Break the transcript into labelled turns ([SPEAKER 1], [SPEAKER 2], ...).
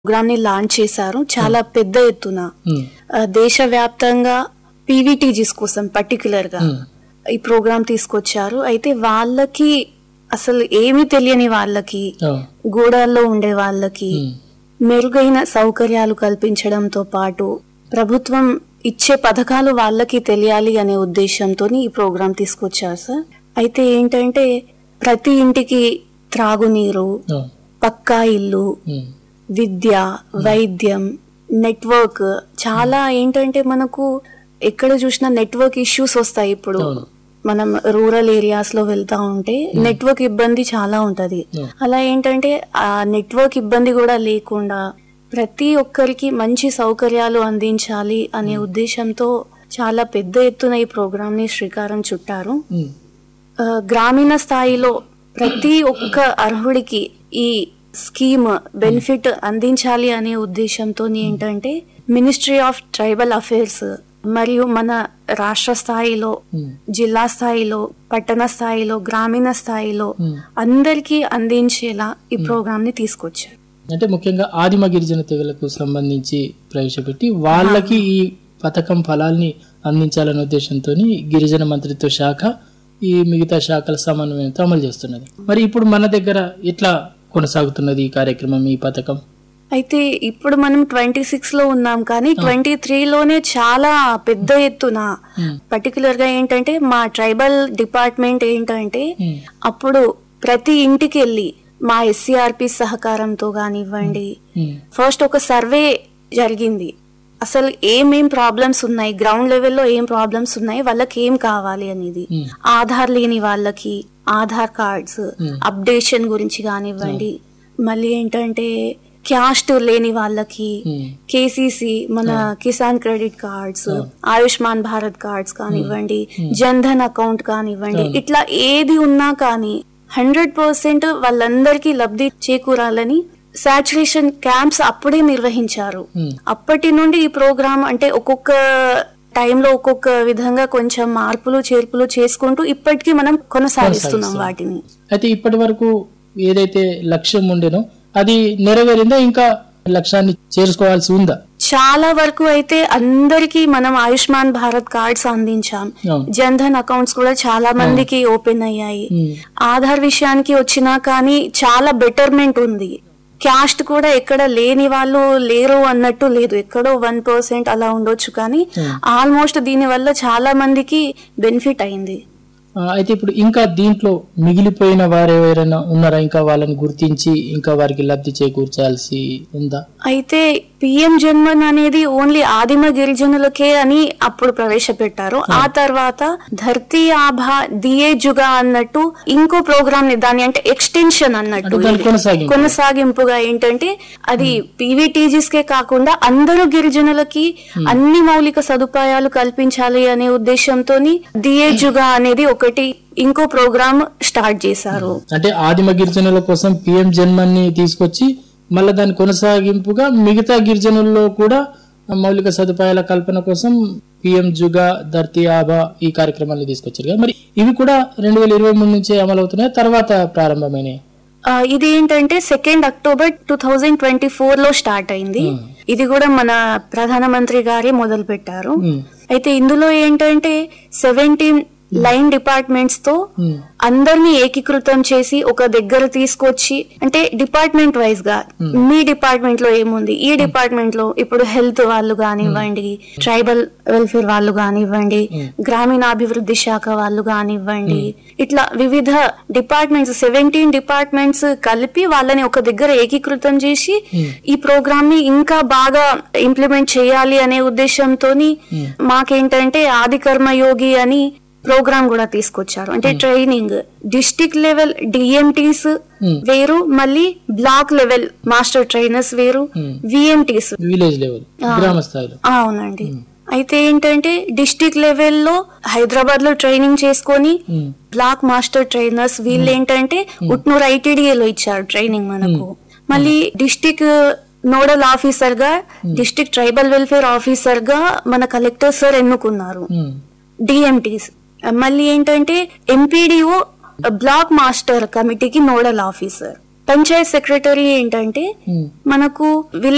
[SPEAKER 1] Programme ని launch చేశారు చాలా పెద్ద ఎత్తున
[SPEAKER 2] ఉమ్,
[SPEAKER 1] ఆ, దేశవ్యాప్తంగా పీవీటీజీస్ కోసం పర్టికులర్ గా
[SPEAKER 2] ఉమ్,
[SPEAKER 1] ఈ ప్రోగ్రామ్ తీసుకొచ్చారు అయితే వాళ్ళకి అసలు ఏమీ తెలియని వాళ్ళకి
[SPEAKER 2] ఓ,
[SPEAKER 1] గూడాల్లో ఉండే వాళ్ళకి
[SPEAKER 2] ఉమ్,
[SPEAKER 1] మెరుగైన సౌకర్యాలు కల్పించడంతో పాటు ప్రభుత్వం ఇచ్చే పథకాలు వాళ్ళకి తెలియాలి అనే ఉద్దేశంతో ఈ ప్రోగ్రాం తీసుకొచ్చారు సార్ అయితే ఏంటంటే ప్రతి ఇంటికి త్రాగునీరు
[SPEAKER 2] ఓ,
[SPEAKER 1] పక్కా ఇల్లు
[SPEAKER 2] ఉమ్,
[SPEAKER 1] విద్య వైద్యం నెట్వర్క్ చాలా ఏంటంటే మనకు ఎక్కడ చూసినా నెట్వర్క్ ఇష్యూస్ వస్తాయి ఇప్పుడు
[SPEAKER 2] అవును.
[SPEAKER 1] మనం రూరల్ ఏరియాస్ లో వెళ్తా ఉంటే నెట్వర్క్ ఇబ్బంది చాలా ఉంటది
[SPEAKER 2] Yeah.
[SPEAKER 1] అలా ఏంటంటే ఆ నెట్వర్క్ ఇబ్బంది కూడా లేకుండా ప్రతి ఒక్కరికి మంచి సౌకర్యాలు అందించాలి అనే ఉద్దేశంతో చాలా పెద్ద ఎత్తున ఈ ప్రోగ్రామ్ ని శ్రీకారం చుట్టారు
[SPEAKER 2] ఉమ్,
[SPEAKER 1] ఆ, గ్రామీణ స్థాయిలో ప్రతి ఒక్క అర్హుడికి ఈ స్కీమ్ బెనిఫిట్ అందించాలి అనే ఉద్దేశంతో ఏంటంటే మినిస్ట్రీ ఆఫ్ ట్రైబల్ అఫైర్స్ మరియు మన రాష్ట్ర స్థాయిలో
[SPEAKER 2] ఉమ్,
[SPEAKER 1] జిల్లా స్థాయిలో పట్టణ స్థాయిలో గ్రామీణ స్థాయిలో
[SPEAKER 2] ఉమ్.
[SPEAKER 1] అందరికీ అందించేలా ఈ ప్రోగ్రామ్ ని తీసుకొచ్చారు
[SPEAKER 2] అంటే ముఖ్యంగా ఆదిమ గిరిజన తెగలకు సంబంధించి ప్రవేశపెట్టి వాళ్ళకి ఈ పథకం ఫలాల్ని అందించాలనే ఉద్దేశంతో గిరిజన మంత్రిత్వ శాఖ ఈ మిగతా శాఖల సమన్వయంతో అమలు చేస్తున్నది మరి ఇప్పుడు మన దగ్గర ఎట్లా కొనసాగుతున్నది ఈ కార్యక్రమం ఈ పథకం
[SPEAKER 1] అయితే ఇప్పుడు మనం ట్వంటీ సిక్స్ లో ఉన్నాం కానీ ట్వంటీ త్రీలోనే చాలా పెద్ద ఎత్తున
[SPEAKER 2] ఉమ్,
[SPEAKER 1] పర్టికులర్ గా ఏంటంటే మా ట్రైబల్ డిపార్ట్మెంట్ ఏంటంటే
[SPEAKER 2] ఉమ్,
[SPEAKER 1] అప్పుడు ప్రతి ఇంటికి వెళ్ళి మా ఎస్సీఆర్పి సహకారంతో కానివ్వండి
[SPEAKER 2] ఉమ్,
[SPEAKER 1] ఫస్ట్ ఒక సర్వే జరిగింది అసలు ఏమేం ప్రాబ్లమ్స్ ఉన్నాయి గ్రౌండ్ లెవెల్లో ఏం ప్రాబ్లమ్స్ ఉన్నాయి వాళ్ళకి ఏం కావాలి అనేది
[SPEAKER 2] ఉమ్,
[SPEAKER 1] ఆధార్ లేని వాళ్ళకి ఆధార్ కార్డ్స్
[SPEAKER 2] Hmm.
[SPEAKER 1] అప్డేషన్ గురించి కానివ్వండి మళ్ళీ ఏంటంటే క్యాస్ట్ లేని వాళ్ళకి
[SPEAKER 2] ఉమ్,
[SPEAKER 1] కేసీసీ మన Kisan credit cards
[SPEAKER 2] Hmm.
[SPEAKER 1] Ayushman Bharat cards కానివ్వండి జన్ ధన్ అకౌంట్ కానివ్వండి
[SPEAKER 2] Hmm.
[SPEAKER 1] ఇట్లా ఏది ఉన్నా కానీ హండ్రెడ్ పర్సెంట్ వాళ్ళందరికీ లబ్ధి చేకూరాలని సాచురేషన్ క్యాంప్స్ అప్పుడే నిర్వహించారు
[SPEAKER 2] ఉమ్,
[SPEAKER 1] అప్పటి నుండి ఈ ప్రోగ్రామ్ అంటే ఒక్కొక్క టైంలో ఒక్కొక్క విధంగా కొంచెం మార్పులు చేర్పులు చేసుకుంటూ ఇప్పటికీ మనం కొనసాగిస్తున్నాం
[SPEAKER 2] కొనసాగిస్తున్నాం.
[SPEAKER 1] వాటిని
[SPEAKER 2] అయితే ఇప్పటి వరకు ఏదైతే లక్ష్యం ఉండేనో అది నెరవేరిందా ఇంకా లక్ష్యాన్ని చేరుకోవాల్సి ఉందా
[SPEAKER 1] చాలా వరకు అయితే అందరికీ మనం ఆయుష్మాన్ భారత్ కార్డ్స్ అందించాం
[SPEAKER 2] అవును.
[SPEAKER 1] జన్ ధన్ అకౌంట్స్ కూడా చాలా మందికి ఓపెన్ అయ్యాయి
[SPEAKER 2] ఉమ్,
[SPEAKER 1] ఆధార్ విషయానికి వచ్చినా కానీ చాలా బెటర్మెంట్ ఉంది క్యాస్ట్ కూడా ఎక్కడ లేని వాళ్ళు లేరు అన్నట్టు లేదు ఎక్కడో వన్ పర్సెంట్ అలా ఉండొచ్చు కానీ
[SPEAKER 2] Hmm.
[SPEAKER 1] ఆల్మోస్ట్ దీని వల్ల చాలా మందికి బెనిఫిట్ అయింది
[SPEAKER 2] ఆ, అయితే ఇప్పుడు ఇంకా దీంట్లో మిగిలిపోయిన వారు ఎవరైనా ఉన్నారా ఇంకా వాళ్ళని గుర్తించి ఇంకా వారికి లబ్ధి చేకూర్చాల్సి ఉందా
[SPEAKER 1] అయితే పిఎం జన్మన్ అనేది ఓన్లీ ఆదిమ గిరిజనులకే అని అప్పుడు ప్రవేశపెట్టారు ఆ తర్వాత ధర్తీ ఆభా దియే జుగా అన్నట్టు ఇంకో ప్రోగ్రామ్ ని దాని అంటే ఎక్స్టెన్షన్ అన్నట్టు
[SPEAKER 2] అంటే దాని
[SPEAKER 1] ఇది.
[SPEAKER 2] కొనసాగింపు.
[SPEAKER 1] కొనసాగింపుగా ఏంటంటే అది పీవీటీజీస్ కే కాకుండా అందరూ గిరిజనులకి అన్ని మౌలిక సదుపాయాలు కల్పించాలి అనే ఉద్దేశంతో దియే జుగా అనేది ఒకటి ఇంకో ప్రోగ్రామ్ స్టార్ట్ చేశారు
[SPEAKER 2] అంటే ఆదిమ గిరిజనుల కోసం పిఎం జన్మని తీసుకొచ్చి మళ్ళీ దాని కొనసాగింపుగా మిగతా గిరిజనుల్లో కూడా మౌలిక సదుపాయాల కల్పన కోసం పిఎం జుగా ధర్తీ ఆబా ఈ కార్యక్రమాన్ని తీసుకొచ్చారు కదా మరి ఇవి కూడా రెండు వేల ఇరవై మూడు నుంచే అమలవుతున్నాయి తర్వాత ప్రారంభమైనాయి
[SPEAKER 1] ఆ, ఇది ఏంటంటే second October two thousand twenty four లో స్టార్ట్ అయింది
[SPEAKER 2] Hmm.
[SPEAKER 1] ఇది కూడా మన ప్రధానమంత్రి గారే మొదలు పెట్టారు
[SPEAKER 2] ఉమ్,
[SPEAKER 1] అయితే ఇందులో ఏంటంటే సెవెంటీన్ లైన్ డిపార్ట్మెంట్స్ తో
[SPEAKER 2] ఉమ్,
[SPEAKER 1] అందరినీ ఏకీకృతం చేసి ఒక దగ్గర తీసుకొచ్చి అంటే డిపార్ట్మెంట్ వైజ్ గా మీ డిపార్ట్మెంట్ లో ఏముంది ఈ డిపార్ట్మెంట్ లో ఇప్పుడు హెల్త్ వాళ్ళు కానివ్వండి ట్రైబల్ వెల్ఫేర్ వాళ్ళు కానివ్వండి గ్రామీణాభివృద్ధి శాఖ వాళ్ళు కానివ్వండి ఇట్లా వివిధ డిపార్ట్మెంట్స్ సెవెంటీన్ డిపార్ట్మెంట్స్ కలిపి వాళ్ళని ఒక దగ్గర ఏకీకృతం చేసి ఈ ప్రోగ్రామ్ ని ఇంకా బాగా ఇంప్లిమెంట్ చేయాలి అనే ఉద్దేశంతో మాకేంటంటే ఆది కర్మయోగి అని ప్రోగ్రామ్ కూడా తీసుకొచ్చారు అంటే training district level DMTs
[SPEAKER 2] Hmm.
[SPEAKER 1] వేరు మళ్ళీ బ్లాక్ లెవెల్ మాస్టర్ ట్రైనర్స్ వేరు
[SPEAKER 2] Hmm.
[SPEAKER 1] విఎంటీస్
[SPEAKER 2] విలేజ్ లెవెల్ గ్రామ స్థాయిలో
[SPEAKER 1] అవునండి అయితే ఏంటంటే డిస్టిక్ లెవెల్లో హైదరాబాద్ లో ట్రైనింగ్ చేసుకొని
[SPEAKER 2] ఉమ్,
[SPEAKER 1] బ్లాక్ మాస్టర్ ట్రైనర్స్ వీళ్ళు ఏంటంటే ఉట్నూరు ఐటీడీఏలో ఇచ్చారు ట్రైనింగ్ మనకు మళ్ళీ డిస్టిక్ నోడల్ ఆఫీసర్ గా డిస్టిక్ ట్రైబల్ వెల్ఫేర్ ఆఫీసర్ గా మన కలెక్టర్ సార్ ఎన్నుకున్నారు
[SPEAKER 2] ఉమ్,
[SPEAKER 1] డిఎంటీస్ మళ్ళీ ఏంటంటే ఎంపీడీఓ బ్లాక్ మాస్టర్ కమిటీకి నోడల్ ఆఫీసర్ పంచాయత్ సెక్రటరీ ఏంటంటే
[SPEAKER 2] ఉమ్,
[SPEAKER 1] మనకు విలేజ్